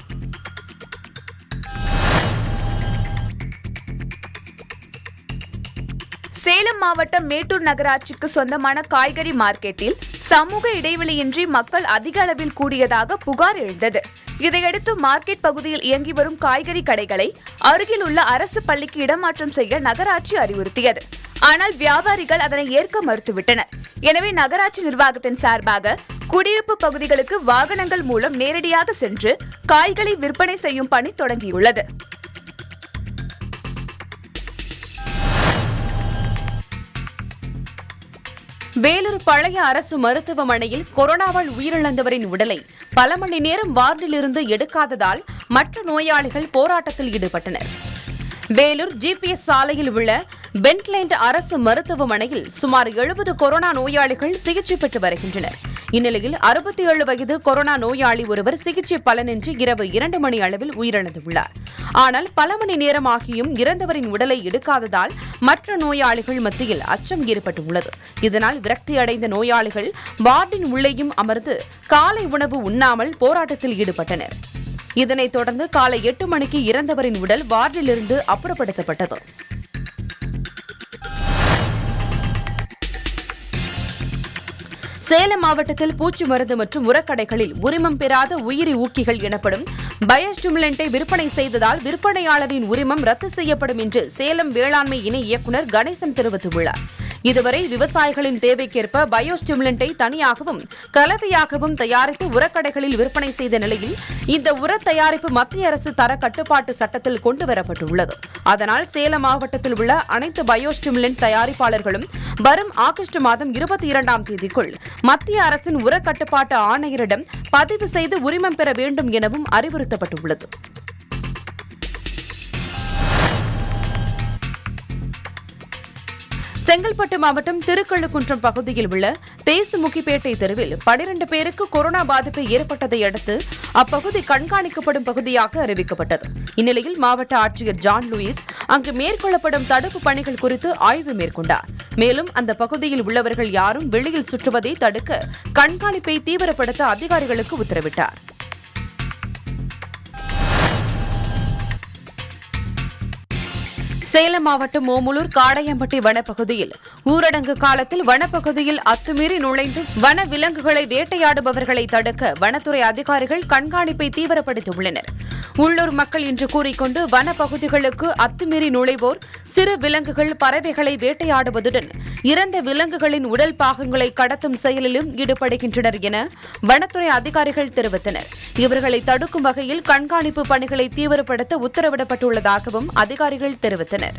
சேலம் மாவட்டம் மேட்டூர் நகராட்சிக்கு சொந்தமான காய்கறி மார்க்கெட்டில் சமூக இடைவெளியின்றி மக்கள் அதிக அளவில் கூடியதாக புகார் எழுந்தது இதையடுத்து மார்க்கெட் பகுதியில் இயங்கி வரும் காய்கறி கடைகளை அருகில் உள்ள அரசு பள்ளிக்கு இடமாற்றம் செய்ய நகராட்சி அறிவுறுத்தியது ஆனால் வியாபாரிகள் அதனை ஏற்க மறுத்துவிட்டனர் எனவே நகராட்சி நிர்வாகத்தின் சார்பாக குடியிருப்பு பகுதிகளுக்கு வாகனங்கள் மூலம் நேரடியாக சென்று காய்களை விற்பனை செய்யும் பணி தொடங்கியுள்ளது வேலூர் பழைய அரசு மருத்துவமனையில் கொரோனாவால் உயிரிழந்தவரின் உடலை பல மணி நேரம் வார்டிலிருந்து எடுக்காததால் மற்ற நோயாளிகள் போராட்டத்தில் ஈடுபட்டனர் வேலூர் ஜிபிஎஸ் சாலையில் உள்ள பென்ட்லைண்ட் அரசு மருத்துவமனையில் சுமார் எழுபது கொரோனா நோயாளிகள் சிகிச்சை பெற்று வருகின்றனர் இந்நிலையில் அறுபத்தி ஏழு வயது கொரோனா நோயாளி ஒருவர் சிகிச்சை பலனின்றி இரவு இரண்டு மணி அளவில் உயிரிழந்துள்ளார் ஆனால் பல மணி நேரமாகியும் இறந்தவரின் உடலை எடுக்காததால் மற்ற நோயாளிகள் மத்தியில் அச்சம் ஏற்பட்டுள்ளது இதனால் விரக்தி அடைந்த நோயாளிகள் வார்டின் உள்ளேயும் அமர்ந்து காலை உணவு உண்ணாமல் போராட்டத்தில் ஈடுபட்டனர் இதனைத் தொடர்ந்து காலை எட்டு மணிக்கு இறந்தவரின் உடல் வார்டிலிருந்து அப்புறப்படுத்தப்பட்டது சேலம் மாவட்டத்தில் பூச்சி மருந்து மற்றும் உரக்கடைகளில் உரிமம் பெறாத உயிரி ஊக்கிகள் எனப்படும் பயோஸ்டிமுலண்டை விற்பனை செய்ததால் விற்பனையாளரின் உரிமம் ரத்து செய்யப்படும் என்று சேலம் வேளாண்மை இணை இயக்குநர் கணேசன் தெரிவித்துள்ளார் இதுவரை விவசாயிகளின் தேவைக்கேற்ப பயோஸ்டிமுலண்டை தனியாகவும் கலவையாகவும் தயாரித்து உரக்கடைகளில் விற்பனை செய்த நிலையில் இந்த உர தயாரிப்பு மத்திய அரசு தர கட்டுப்பாட்டு சட்டத்தில் கொண்டுவரப்பட்டுள்ளது அதனால் சேலம் மாவட்டத்தில் உள்ள அனைத்து பயோஸ்டிமுலண்ட் தயாரிப்பாளர்களும் வரும் ஆகஸ்ட் மாதம் இருபத்தி இரண்டாம் தேதிக்குள் மத்திய அரசின் உர கட்டுப்பாட்டு ஆணையரிடம் பதிவு செய்து உரிமம் பெற வேண்டும் எனவும் அறிவுறுத்தப்பட்டுள்ளது செங்கல்பட்டு மாவட்டம் திருக்கழுக்குன்றம் பகுதியில் உள்ள தேசுமுகிப்பேட்டை தெருவில் பனிரண்டு பேருக்கு கொரோனா பாதிப்பு ஏற்பட்டதை அடுத்து அப்பகுதி கண்காணிக்கப்படும் பகுதியாக அறிவிக்கப்பட்டது இந்நிலையில் மாவட்ட ஆட்சியர் ஜான் லூயிஸ் அங்கு மேற்கொள்ளப்படும் தடுப்பு பணிகள் குறித்து ஆய்வு மேற்கொண்டார் மேலும் அந்த பகுதியில் உள்ளவர்கள் யாரும் வெளியில் சுற்றுவதை தடுக்க கண்காணிப்பை தீவிரப்படுத்த அதிகாரிகளுக்கு உத்தரவிட்டார் சேலம் மாவட்டம் ஓமலூர் காடையம்பட்டி வனப்பகுதியில் ஊரடங்கு காலத்தில் வனப்பகுதியில் அத்துமீறி நுழைந்து வன விலங்குகளை வேட்டையாடுபவர்களை தடுக்க வனத்துறை அதிகாரிகள் கண்காணிப்பை தீவிரப்படுத்தியுள்ளனர் உள்ளூர் மக்கள் இன்று கூறிக்கொண்டு வனப்பகுதிகளுக்கு அத்துமீறி நுழைவோர் சிறு விலங்குகள் பறவைகளை வேட்டையாடுவதுடன் இறந்த விலங்குகளின் உடல் பாகங்களை கடத்தும் செயலிலும் ஈடுபடுகின்றனர் என வனத்துறை அதிகாரிகள் தெரிவித்தனர் இவர்களை தடுக்கும் வகையில் கண்காணிப்பு பணிகளை தீவிரப்படுத்த உத்தரவிடப்பட்டுள்ளதாகவும் அதிகாரிகள் தெரிவித்தனர் தெரிவித்தனர்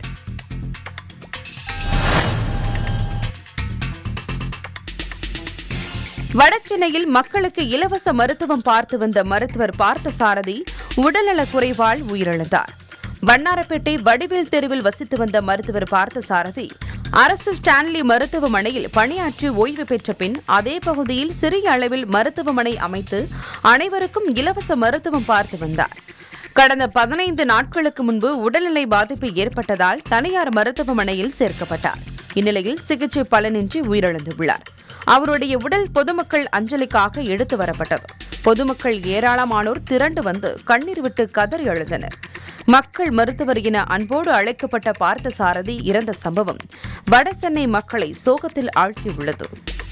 வடசென்னையில் மக்களுக்கு இலவச மருத்துவம் பார்த்து வந்த மருத்துவர் பார்த்தசாரதி உடல்நலக் குறைவால் உயிரிழந்தார் வண்ணாரப்பேட்டை வடிவேல் தெருவில் வசித்து வந்த மருத்துவர் பார்த்தசாரதி அரசு ஸ்டான்லி மருத்துவமனையில் பணியாற்றி ஓய்வு பெற்ற பின் அதே பகுதியில் சிறிய அளவில் மருத்துவமனை அமைத்து அனைவருக்கும் இலவச மருத்துவம் பார்த்து வந்தார் கடந்த பதினைந்து நாட்களுக்கு முன்பு உடல்நிலை பாதிப்பு ஏற்பட்டதால் தனியார் மருத்துவமனையில் சேர்க்கப்பட்டார் இந்நிலையில் சிகிச்சை பலனின்றி உயிரிழந்துள்ளார் அவருடைய உடல் பொதுமக்கள் அஞ்சலிக்காக எடுத்து வரப்பட்டது பொதுமக்கள் ஏராளமானோர் திரண்டு வந்து கண்ணீர் விட்டு கதறி எழுந்தனர் மக்கள் மருத்துவர் என அன்போடு அழைக்கப்பட்ட பார்த்தசாரதி இறந்த சம்பவம் வடசென்னை மக்களை சோகத்தில் ஆழ்த்தியுள்ளது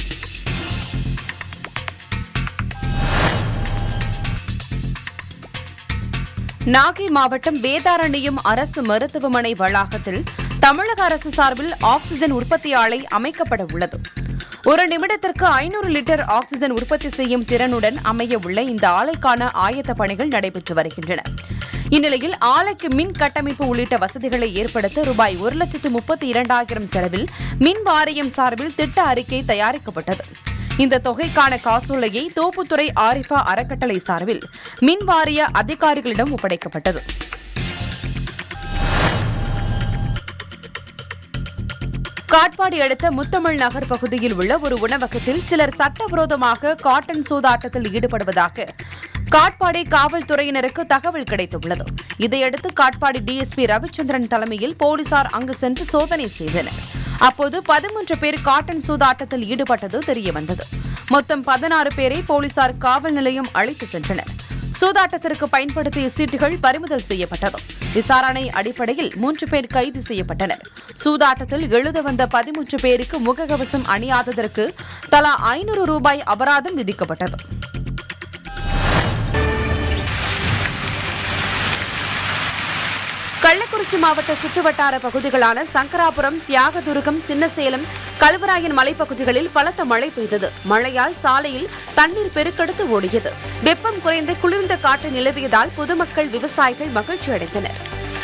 நாகை மாவட்டம் வேதாரண்யம் அரசு மருத்துவமனை வளாகத்தில் தமிழக அரசு சார்பில் ஆக்ஸிஜன் உற்பத்தி ஆலை அமைக்கப்பட உள்ளது ஒரு நிமிடத்திற்கு ஐநூறு லிட்டர் ஆக்ஸிஜன் உற்பத்தி செய்யும் திறனுடன் அமைய உள்ள இந்த ஆலைக்கான ஆயத்த பணிகள் நடைபெற்று வருகின்றன இந்நிலையில் ஆலைக்கு மின் கட்டமைப்பு உள்ளிட்ட வசதிகளை ஏற்படுத்த ரூபாய் ஒரு லட்சத்து முப்பத்தி இரண்டாயிரம் செலவில் மின் வாரியம் சார்பில் திட்ட அறிக்கை தயாரிக்கப்பட்டது இந்த தொகைக்கான காசோலையை தோப்புத்துறை ஆரிஃபா அறக்கட்டளை சார்பில் மின் வாரிய அதிகாரிகளிடம் ஒப்படைக்கப்பட்டது காட்பாடி அடுத்த முத்தமிழ் நகர் பகுதியில் உள்ள ஒரு உணவகத்தில் சிலர் சட்டவிரோதமாக காட்டன் சூதாட்டத்தில் ஈடுபடுவதாக காட்பாடி காவல்துறையினருக்கு தகவல் கிடைத்துள்ளது இதையடுத்து காட்பாடி டிஎஸ்பி ரவிச்சந்திரன் தலைமையில் போலீசார் அங்கு சென்று சோதனை செய்தனர் அப்போது பதிமூன்று பேர் காட்டன் சூதாட்டத்தில் ஈடுபட்டது தெரியவந்தது மொத்தம் பதினாறு பேரை போலீசார் காவல் நிலையம் அழைத்து சென்றனர் சூதாட்டத்திற்கு பயன்படுத்திய சீட்டுகள் பறிமுதல் செய்யப்பட்டது விசாரணை அடிப்படையில் மூன்று பேர் கைது செய்யப்பட்டனர் சூதாட்டத்தில் எழுத வந்த பதிமூன்று பேருக்கு முகக்கவசம் அணியாததற்கு தலா ஐநூறு ரூபாய் அபராதம் விதிக்கப்பட்டது கள்ளக்குறிச்சி மாவட்ட சுற்றுவட்டார பகுதிகளான சங்கராபுரம் தியாகதுருகம் சின்னசேலம் கல்வராயன் மலைப்பகுதிகளில் பலத்த மழை பெய்தது மழையால் சாலையில் தண்ணீர் பெருக்கெடுத்து ஓடியது வெப்பம் குறைந்து குளிர்ந்த காற்று நிலவியதால் பொதுமக்கள் விவசாயிகள் மகிழ்ச்சி அடைந்தனர்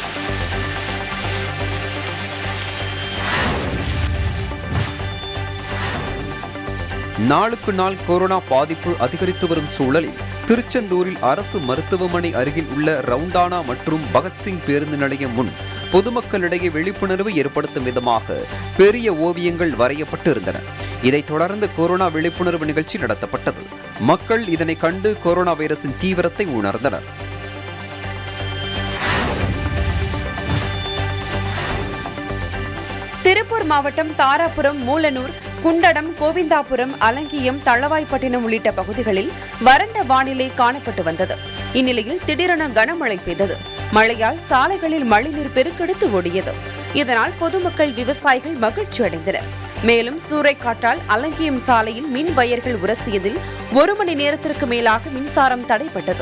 நாளுக்கு நாள் கொரோனா பாதிப்பு அதிகரித்து வரும் சூழலில் திருச்செந்தூரில் அரசு மருத்துவமனை அருகில் உள்ள ரவுண்டானா மற்றும் பகத்சிங் பேருந்து நிலையம் முன் பொதுமக்களிடையே விழிப்புணர்வு ஏற்படுத்தும் விதமாக பெரிய ஓவியங்கள் வரையப்பட்டு இருந்தன இதைத் தொடர்ந்து கொரோனா விழிப்புணர்வு நிகழ்ச்சி நடத்தப்பட்டது மக்கள் இதனை கண்டு கொரோனா வைரஸின் தீவிரத்தை உணர்ந்தனர் திருப்பூர் மாவட்டம் தாராபுரம் மூலனூர் குண்டடம் கோவிந்தாபுரம் அலங்கியம் தளவாய்ப்பட்டினம் உள்ளிட்ட பகுதிகளில் வறண்ட வானிலை காணப்பட்டு வந்தது இந்நிலையில் திடீரென கனமழை பெய்தது மழையால் சாலைகளில் மழைநீர் பெருக்கெடுத்து ஓடியது இதனால் பொதுமக்கள் விவசாயிகள் மகிழ்ச்சி அடைந்தனர் மேலும் சூறைக்காற்றால் அலங்கியம் சாலையில் மின் வயர்கள் உரசியதில் ஒரு மணி நேரத்திற்கு மேலாக மின்சாரம் தடைப்பட்டது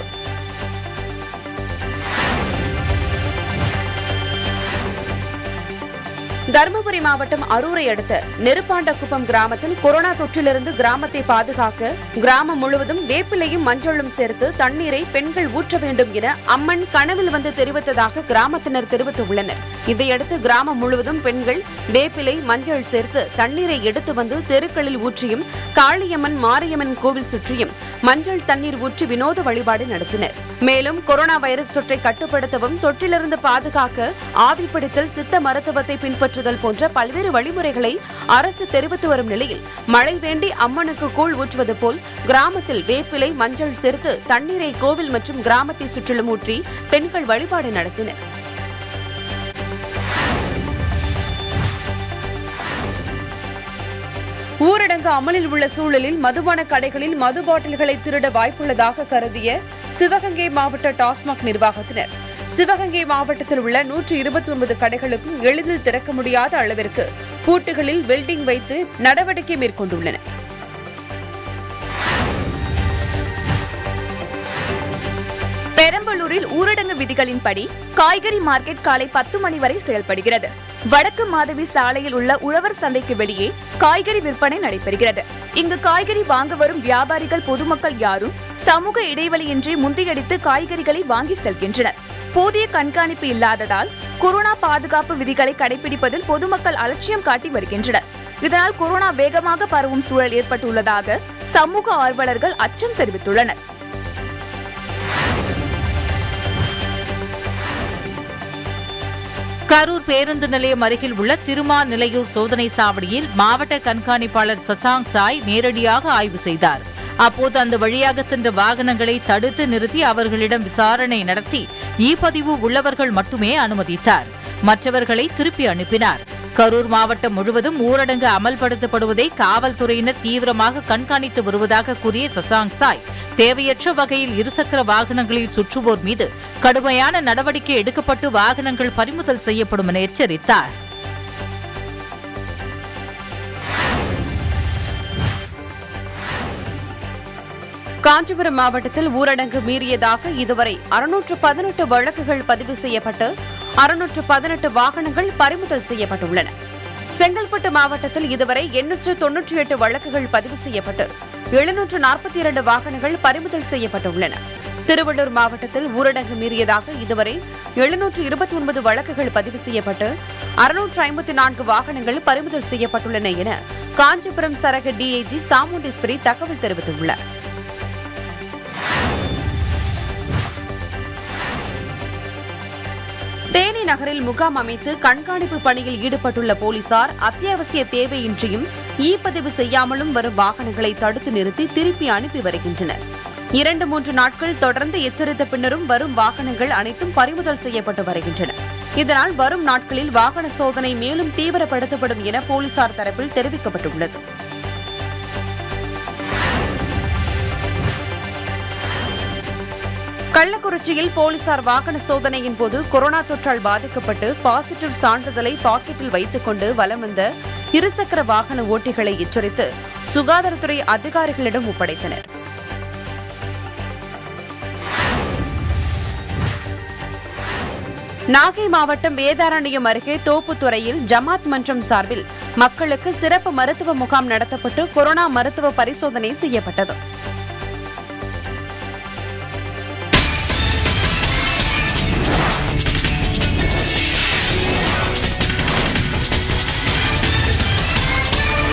தருமபுரி மாவட்டம் அரூரை அடுத்த நெருப்பாண்டக்குப்பம் கிராமத்தில் கொரோனா தொற்றிலிருந்து கிராமத்தை பாதுகாக்க கிராமம் முழுவதும் வேப்பிலையும் மஞ்சளும் சேர்த்து தண்ணீரை பெண்கள் ஊற்ற வேண்டும் என அம்மன் கனவில் வந்து தெரிவித்ததாக கிராமத்தினர் தெரிவித்துள்ளனர் இதையடுத்து கிராமம் முழுவதும் பெண்கள் வேப்பிலை மஞ்சள் சேர்த்து தண்ணீரை எடுத்து வந்து தெருக்களில் ஊற்றியும் காளியம்மன் மாரியம்மன் கோவில் சுற்றியும் மஞ்சள் தண்ணீர் ஊற்றி வினோத வழிபாடு நடத்தினர் மேலும் கொரோனா வைரஸ் தொற்றை கட்டுப்படுத்தவும் தொற்றிலிருந்து பாதுகாக்க ஆவி பிடித்தல் சித்த மருத்துவத்தை பின்பற்றுதல் போன்ற பல்வேறு வழிமுறைகளை அரசு தெரிவித்து வரும் நிலையில் மழை வேண்டி அம்மனுக்கு கூழ் ஊற்றுவது போல் கிராமத்தில் வேப்பிலை மஞ்சள் சேர்த்து தண்ணீரை கோவில் மற்றும் கிராமத்தை சுற்றிலும் ஊற்றி பெண்கள் வழிபாடு நடத்தினர் ஊரடங்கு அமலில் உள்ள சூழலில் மதுபான கடைகளில் மது பாட்டில்களை திருட வாய்ப்புள்ளதாக கருதிய சிவகங்கை மாவட்ட டாஸ்மாக் நிர்வாகத்தினர் சிவகங்கை மாவட்டத்தில் உள்ள நூற்று இருபத்தி ஒன்பது கடைகளுக்கும் எளிதில் திறக்க முடியாத அளவிற்கு பூட்டுகளில் வெல்டிங் வைத்து நடவடிக்கை மேற்கொண்டுள்ளனர் பெரம்பலூரில் ஊரடங்கு விதிகளின்படி காய்கறி மார்க்கெட் காலை பத்து மணி வரை செயல்படுகிறது வடக்கு மாதவி சாலையில் உள்ள உழவர் சந்தைக்கு வெளியே காய்கறி விற்பனை நடைபெறுகிறது இங்கு காய்கறி வாங்க வரும் வியாபாரிகள் பொதுமக்கள் யாரும் சமூக இடைவெளியின்றி முந்தியடித்து காய்கறிகளை வாங்கி செல்கின்றனர் போதிய கண்காணிப்பு இல்லாததால் கொரோனா பாதுகாப்பு விதிகளை கடைபிடிப்பதில் பொதுமக்கள் அலட்சியம் காட்டி வருகின்றனர் இதனால் கொரோனா வேகமாக பரவும் சூழல் ஏற்பட்டுள்ளதாக சமூக ஆர்வலர்கள் அச்சம் தெரிவித்துள்ளனர் கரூர் பேருந்து நிலையம் அருகில் உள்ள திருமாநிலையூர் சோதனை சாவடியில் மாவட்ட கண்காணிப்பாளர் சசாங் சாய் நேரடியாக ஆய்வு செய்தார் அப்போது அந்த வழியாக சென்ற வாகனங்களை தடுத்து நிறுத்தி அவர்களிடம் விசாரணை நடத்தி இ பதிவு உள்ளவர்கள் மட்டுமே அனுமதித்தார் மற்றவர்களை திருப்பி அனுப்பினார் கரூர் மாவட்டம் முழுவதும் ஊரடங்கு அமல்படுத்தப்படுவதை காவல்துறையினர் தீவிரமாக கண்காணித்து வருவதாக கூறிய சசாங் சாய் தேவையற்ற வகையில் இருசக்கர வாகனங்களில் சுற்றுவோர் மீது கடுமையான நடவடிக்கை எடுக்கப்பட்டு வாகனங்கள் பறிமுதல் செய்யப்படும் என எச்சரித்தார் காஞ்சிபுரம் மாவட்டத்தில் ஊரடங்கு மீறியதாக இதுவரை அறுநூற்று பதினெட்டு வழக்குகள் பதிவு செய்யப்பட்டு அறுநூற்று பதினெட்டு வாகனங்கள் பறிமுதல் செய்யப்பட்டுள்ளன செங்கல்பட்டு மாவட்டத்தில் இதுவரை எண்ணூற்று தொன்னூற்றி எட்டு வழக்குகள் பதிவு செய்யப்பட்டு எழுநூற்று நாற்பத்தி இரண்டு வாகனங்கள் பறிமுதல் செய்யப்பட்டுள்ளன திருவள்ளூர் மாவட்டத்தில் ஊரடங்கு மீறியதாக இதுவரை எழுநூற்று இருபத்தி ஒன்பது வழக்குகள் பதிவு செய்யப்பட்டு அறுநூற்று ஐம்பத்தி நான்கு வாகனங்கள் பறிமுதல் செய்யப்பட்டுள்ளன என காஞ்சிபுரம் சரக டிஐஜி சாமுண்டீஸ்வரி தகவல் தெரிவித்துள்ளார் தேனி நகரில் முகாம் அமைத்து கண்காணிப்பு பணியில் ஈடுபட்டுள்ள போலீசார் அத்தியாவசிய தேவையின்றியும் இ பதிவு செய்யாமலும் வரும் வாகனங்களை தடுத்து நிறுத்தி திருப்பி அனுப்பி வருகின்றனர் இரண்டு மூன்று நாட்கள் தொடர்ந்து எச்சரித்த பின்னரும் வரும் வாகனங்கள் அனைத்தும் பறிமுதல் செய்யப்பட்டு வருகின்றன இதனால் வரும் நாட்களில் வாகன சோதனை மேலும் தீவிரப்படுத்தப்படும் என போலீசார் தரப்பில் தெரிவிக்கப்பட்டுள்ளது கள்ளக்குறிச்சியில் போலீசார் வாகன சோதனையின் போது கொரோனா தொற்றால் பாதிக்கப்பட்டு பாசிட்டிவ் சான்றிதழை பாக்கெட்டில் வைத்துக் கொண்டு வலம் வந்த இருசக்கர வாகன ஓட்டிகளை எச்சரித்து சுகாதாரத்துறை அதிகாரிகளிடம் ஒப்படைத்தனர் நாகை மாவட்டம் வேதாரண்யம் அருகே தோப்புத்துறையில் ஜமாத் மன்றம் சார்பில் மக்களுக்கு சிறப்பு மருத்துவ முகாம் நடத்தப்பட்டு கொரோனா மருத்துவ பரிசோதனை செய்யப்பட்டது